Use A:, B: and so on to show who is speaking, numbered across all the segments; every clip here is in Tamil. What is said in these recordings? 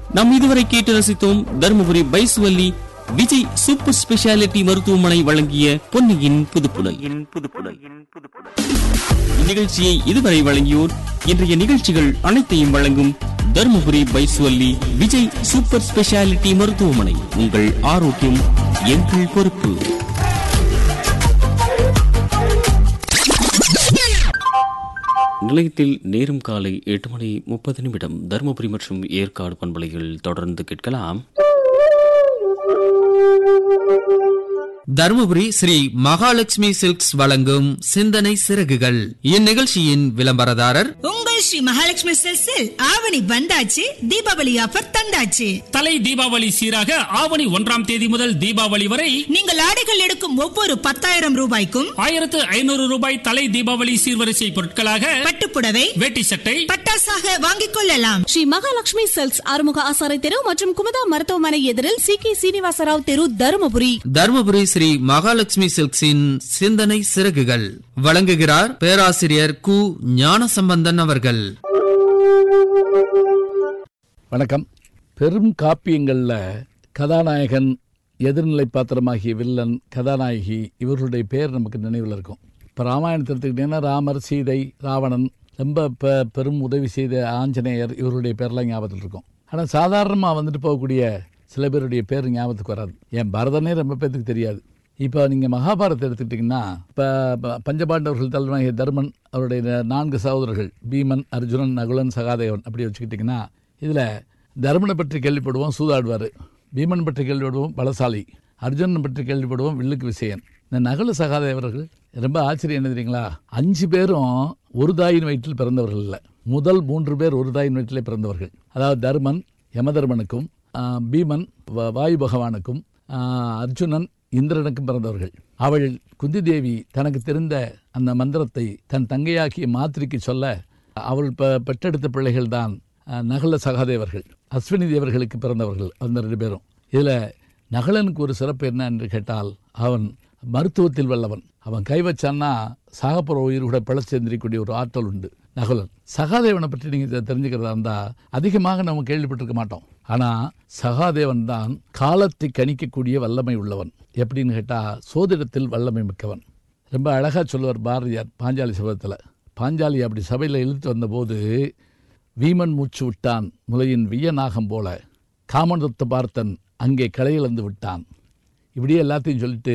A: நாம் இதுவரை கேட்டு ரசித்தோம் தருமபுரி பைசுவல்லி விஜய் சூப்பர் ஸ்பெஷாலிட்டி மருத்துவமனை வழங்கிய பொன்னியின் புதுப்புடல் இந்நிகழ்ச்சியை இதுவரை வழங்கியோர் இன்றைய நிகழ்ச்சிகள் அனைத்தையும் வழங்கும் தருமபுரி பைசுவல்லி விஜய் சூப்பர் ஸ்பெஷாலிட்டி மருத்துவமனை உங்கள் ஆரோக்கியம் எங்கள் பொறுப்பு நிலையத்தில் நேரம் காலை எட்டு மணி முப்பது நிமிடம் தருமபுரி மற்றும் ஏற்காடு பண்பலைகள் தொடர்ந்து கேட்கலாம்
B: தருமபுரி ஸ்ரீ மகாலட்சுமி சில்க்ஸ் வழங்கும் சிந்தனை சிறகுகள் இந்நிகழ்ச்சியின் விளம்பரதாரர்
C: உங்கள் ஸ்ரீ மகாலட்சுமி செல்ஸில் ஆவணி வந்தாச்சு தீபாவளி ஆஃபர் தந்தாச்சு
D: தலை தீபாவளி சீராக ஆவணி ஒன்றாம் தேதி முதல் தீபாவளி வரை
C: நீங்கள் ஆடைகள் எடுக்கும் ஒவ்வொரு பத்தாயிரம் ரூபாய்க்கும்
D: ஆயிரத்து ஐநூறு ரூபாய் தலை தீபாவளி சீர்வரிசை பொருட்களாக
C: பட்டுப்புடவை
D: வேட்டி சட்டை
C: பட்டாசாக வாங்கிக் கொள்ளலாம்
E: ஸ்ரீ மகாலட்சுமி செல்ஸ் ஆறுமுக ஆசாரை தெரு மற்றும் குமுதா மருத்துவமனை எதிரில் சி கே சீனிவாசராவ் தெரு தருமபுரி
B: தருமபுரி ஸ்ரீ மகாலட்சுமி சில்க்ஸின் சிந்தனை சிறகுகள் வழங்குகிறார் பேராசிரியர் கு ஞானசம்பந்தன் அவர்கள்
F: வணக்கம் பெரும் காப்பியங்களில் கதாநாயகன் எதிர்நிலை பாத்திரமாகிய வில்லன் கதாநாயகி இவர்களுடைய பேர் நமக்கு நினைவில் இருக்கும் இப்போ ராமாயணத்தை எடுத்துக்கிட்டிங்கன்னா ராமர் சீதை ராவணன் ரொம்ப பெ பெரும் உதவி செய்த ஆஞ்சநேயர் இவருடைய பேர்லாம் ஞாபகத்தில் இருக்கும் ஆனால் சாதாரணமாக வந்துட்டு போகக்கூடிய சில பேருடைய பேர் ஞாபகத்துக்கு வராது என் பரதனே ரொம்ப பேர்த்துக்கு தெரியாது இப்போ நீங்கள் மகாபாரதத்தை எடுத்துக்கிட்டிங்கன்னா இப்போ பஞ்சபாண்டவர்கள் தலைவனாகிய தர்மன் அவருடைய ந- நான்கு சகோதரர்கள் பீமன் அர்ஜுனன் நகுலன் சகாதேவன் அப்படி வச்சுக்கிட்டிங்கன்னா இதில் தர்மனை பற்றி கேள்விப்படுவோம் சூதாடுவார் பீமன் பற்றி கேள்விப்படுவோம் பலசாலி அர்ஜுனன் பற்றி கேள்விப்படுவோம் வில்லுக்கு விசயன் இந்த நகுல சகாதேவர்கள் ரொம்ப ஆச்சரியம் என்ன தெரியுங்களா அஞ்சு பேரும் ஒரு தாயின் வயிற்றில் பிறந்தவர்கள் இல்லை முதல் மூன்று பேர் ஒரு தாயின் வயிற்றிலே பிறந்தவர்கள் அதாவது தர்மன் யமதர்மனுக்கும் ஆ, பீமன் வ- வாயு பகவானுக்கும் ஆ, அர்ஜுனன் இந்திரனுக்கும் பிறந்தவர்கள் அவள் குந்தி தேவி தனக்கு தெரிந்த அந்த மந்திரத்தை தன் தங்கையாக்கிய மாத்திரிக்கு சொல்ல அவள் பெ- பெற்றெடுத்த பிள்ளைகள் தான் நகல சகாதேவர்கள் அஸ்வினி தேவர்களுக்கு பிறந்தவர்கள் அந்த ரெண்டு பேரும் இதில் நகலனுக்கு ஒரு சிறப்பு என்ன என்று கேட்டால் அவன் மருத்துவத்தில் வல்லவன் அவன் கை வச்சான்னா சாகப்புற உயிர் கூட பிழைச்சு எந்திரிக்கக்கூடிய ஒரு ஆற்றல் உண்டு நகுலன் சகாதேவனை பற்றி நீங்கள் தெரிஞ்சுக்கிறதா இருந்தால் அதிகமாக நம்ம கேள்விப்பட்டிருக்க மாட்டோம் ஆனால் சகாதேவன் தான் காலத்தை கணிக்கக்கூடிய வல்லமை உள்ளவன் எப்படின்னு கேட்டால் சோதிடத்தில் வல்லமை மிக்கவன் ரொம்ப அழகாக சொல்லுவார் பாரதியார் பாஞ்சாலி சபதத்தில் பாஞ்சாலி அப்படி சபையில் இழுத்து வந்தபோது வீமன் மூச்சு விட்டான் முலையின் வியநாகம் போல காமனத்தை பார்த்தன் அங்கே களையிழந்து விட்டான் இப்படியே எல்லாத்தையும் சொல்லிட்டு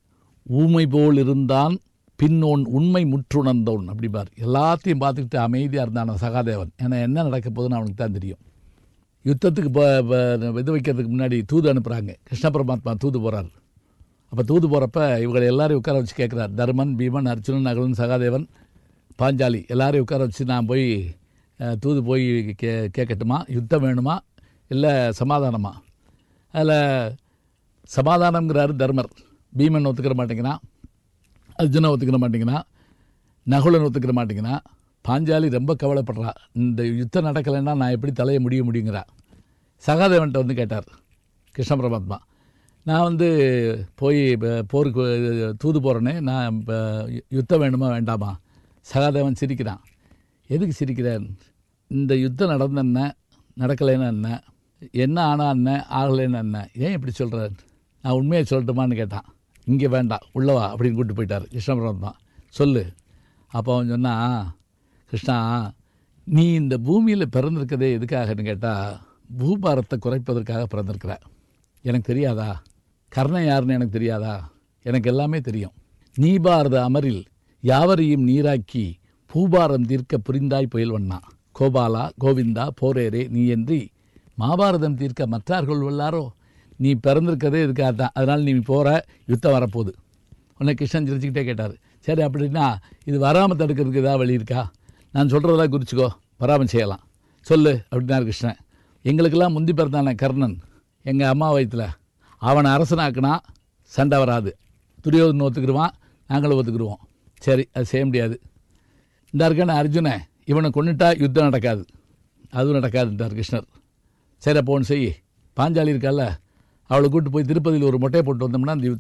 F: ஊமை போல் இருந்தான் பின்னோன் உண்மை முற்றுணர்ந்தவன் அப்படிப்பார் எல்லாத்தையும் பார்த்துக்கிட்டு அமைதியாக இருந்தான் சகாதேவன் ஏன்னா என்ன நடக்க போகுதுன்னு அவனுக்கு தான் தெரியும் யுத்தத்துக்கு ப- ப- இது வைக்கிறதுக்கு முன்னாடி தூது அனுப்புகிறாங்க கிருஷ்ண பரமாத்மா தூது போகிறார் அப்போ தூது போகிறப்ப இவங்களை எல்லாரையும் உட்கார வச்சு கேட்குறார் தர்மன் பீமன் அர்ஜுனன் நகலன் சகாதேவன் பாஞ்சாலி எல்லாரையும் உட்கார வச்சு நான் போய் அஹ், தூது போய் கே கேட்கட்டுமா யுத்தம் வேணுமா இல்லை சமாதானமா அதில் சமாதானம்ங்கிறாரு தர்மர் பீமன் ஒத்துக்கிற மாட்டேங்கிறான் அர்ஜுனன் ஒத்துக்கிற மாட்டேங்கிறான் நகுலன் ஒத்துக்கிற மாட்டேங்கிறான் பாஞ்சாலி ரொம்ப கவலைப்படுறா இந்த யுத்தம் நடக்கலைன்னா நான் எப்படி தலையை முடிய முடியுங்கிறா சகாதேவன்ட்ட வந்து கேட்டார் கிருஷ்ண பரமாத்மா நான் வந்து போய் ப- போருக்கு தூது போகிறேனே நான் இப்போ யுத்தம் வேணுமா வேண்டாமா சகாதேவன் சிரிக்கிறான் எதுக்கு சிரிக்கிறேன் இந்த யுத்தம் நடந்த என்ன நடக்கலைன்னா என்ன என்ன ஆனால் என்ன ஆகலைன்னா என்ன ஏன் இப்படி சொல்கிறேன் நான் உண்மையை சொல்லட்டுமான்னு கேட்டான் இங்கே வேண்டாம் உள்ளவா அப்படின்னு கூப்பிட்டு போயிட்டார் கிருஷ்ண பரமாத்மா சொல்லு அப்போ அவன் சொன்னான் கிருஷ்ணா நீ இந்த பூமியில் பிறந்திருக்கதே எதுக்காகன்னு கேட்டால் பூபாரத்தை குறைப்பதற்காக பிறந்திருக்கிற எனக்கு தெரியாதா கர்ணன் யாருன்னு எனக்கு தெரியாதா எனக்கு எல்லாமே தெரியும் நீ பாரத அமரில் யாவரையும் நீராக்கி பூபாரம் தீர்க்க புரிந்தாய் புயல்வண்ணா கோபாலா கோவிந்தா போரேரே நீ என்றி மாபாரதம் தீர்க்க மற்றார்கள் உள்ளாரோ நீ பிறந்திருக்கதே இதுக்காக தான் அதனால் நீ போகிற யுத்தம் வரப்போகுது உடனே கிருஷ்ணன் சிரிச்சுக்கிட்டே கேட்டார் சரி அப்படின்னா இது வராமல் தடுக்கிறதுக்கு ஏதாவது வழி இருக்கா நான் சொல்கிறதெல்லாம் குறிச்சிக்கோ வராமல் செய்யலாம் சொல்லு அப்படின்னாரு கிருஷ்ணன் எங்களுக்கெல்லாம் முந்தி பிறந்தானே கர்ணன் எங்கள் அம்மா வயிற்றில் அவனை அரசனாக்குனா சண்டை வராது துரியோதனை ஒத்துக்கிடுவான் நாங்களும் ஒத்துக்கிடுவோம் சரி அது செய்ய முடியாது இந்த இருக்கான அர்ஜுனன் இவனை கொண்டுட்டா யுத்தம் நடக்காது அதுவும் நடக்காதுன்றார் கிருஷ்ணர் சரி அப்போ ஒன்று செய் பாஞ்சாலி இருக்கால அவளை கூட்டு போய் திருப்பதியில் ஒரு மொட்டையை போட்டு வந்தோம்னா அந்த யுத்தம்